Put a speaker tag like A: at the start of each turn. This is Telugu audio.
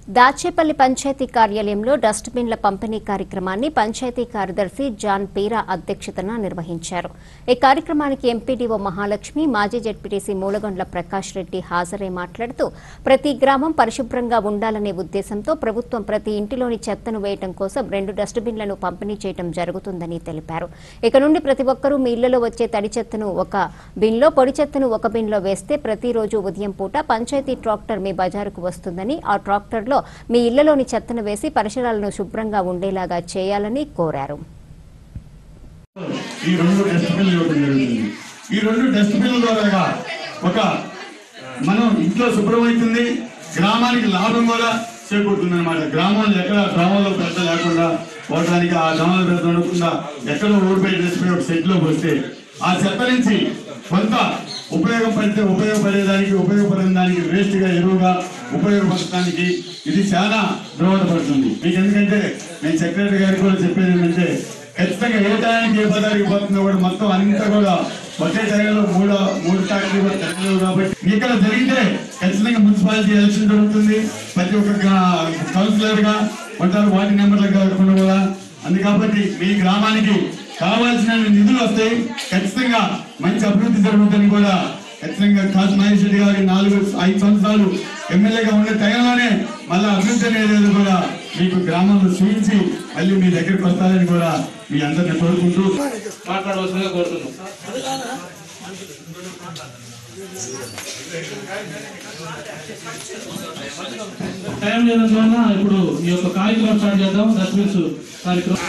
A: దాచేపల్లి పంచాయతీ కార్యాలయంలో డస్ట్బిన్ల పంపిణీ కార్యక్రమాన్ని పంచాయతీ కార్యదర్శి జాన్ పీరా అధ్యక్షతన నిర్వహించారు ఈ కార్యక్రమానికి ఎంపీడీఓ మహాలక్ష్మి మాజీ జడ్పీటీసీ మూలగొండ్ల ప్రకాష్ రెడ్డి హాజరై మాట్లాడుతూ ప్రతి గ్రామం పరిశుభ్రంగా ఉండాలనే ఉద్దేశంతో ప్రభుత్వం ప్రతి ఇంటిలోని చెత్తను వేయటం కోసం రెండు డస్ట్బిన్లను పంపిణీ చేయడం జరుగుతుందని తెలిపారు ఇక నుండి ప్రతి ఒక్కరూ మీ ఇళ్లలో వచ్చే తడి చెత్తను ఒక బిన్లో పొడి చెత్తను ఒక బిన్లో వేస్తే ప్రతిరోజు ఉదయం పూట పంచాయతీ ట్రాక్టర్ మీ బజారుకు వస్తుందని ఆ ట్రాక్టర్లో మీ ఇళ్లలోని చెత్తను వేసి పరిసరాలను శుభ్రంగా ఉండేలాగా చేయాలని కోరారు
B: ఈ రెండు డస్ట్బిన్లు ఇవ్వడం జరిగింది ఈ రెండు డస్ట్బిన్ల ద్వారా ఒక మనం ఇంట్లో శుభ్రమవుతుంది గ్రామానికి లాభం కూడా చేకూరుతుంది అనమాట గ్రామంలో ఎక్కడ గ్రామంలో పెద్ద లేకుండా పోవడానికి ఆ గ్రామంలో పెద్ద ఉండకుండా ఎక్కడో ఊరిపై డస్ట్బిన్ ఒక సెట్లో వస్తే ఆ చెత్త నుంచి కొంత ఉపయోగపడితే ఉపయోగపడేదానికి ఉపయోగపడిన దానికి వేస్ట్ గా ఎరువుగా ఉపయోగపడటానికి ఇది చాలా దోహదపడుతుంది మీకు ఎందుకంటే నేను సెక్రటరీ గారికి కూడా చెప్పేది ఏంటంటే ఖచ్చితంగా ఏ టైంకి ఏ పదానికి పోతుందో కూడా మొత్తం అంతా కూడా ఒకే టైంలో మూడు మూడు ఫ్యాక్టరీ కూడా జరగలేవు కాబట్టి ఇక్కడ జరిగితే ఖచ్చితంగా మున్సిపాలిటీ ఎలక్షన్ జరుగుతుంది ప్రతి ఒక్క కౌన్సిలర్ గా ఉంటారు వార్డు మెంబర్లు కాకుండా కూడా అందు కాబట్టి మీ గ్రామానికి కావాల్సిన నిధులు వస్తాయి ఖచ్చితంగా మంచి అభివృద్ధి జరుగుతుందని కూడా ఖచ్చితంగా కాసు మహేష్ రెడ్డి గారి నాలుగు ఐదు సంవత్సరాలు ఎమ్మెల్యేగా ఉండే టైంలోనే మళ్ళీ అభివృద్ధి అనేది కూడా మీకు గ్రామంలో చూపించి మళ్ళీ మీ దగ్గరికి వస్తారని కూడా మీ అందరిని కోరుకుంటూ
C: మాట్లాడవలసిందిగా కోరుతున్నాం టైం లేనందువల్ల ఇప్పుడు ఈ యొక్క కార్యక్రమం స్టార్ట్ చేద్దాం డస్ట్బిన్స్ కార్యక్రమం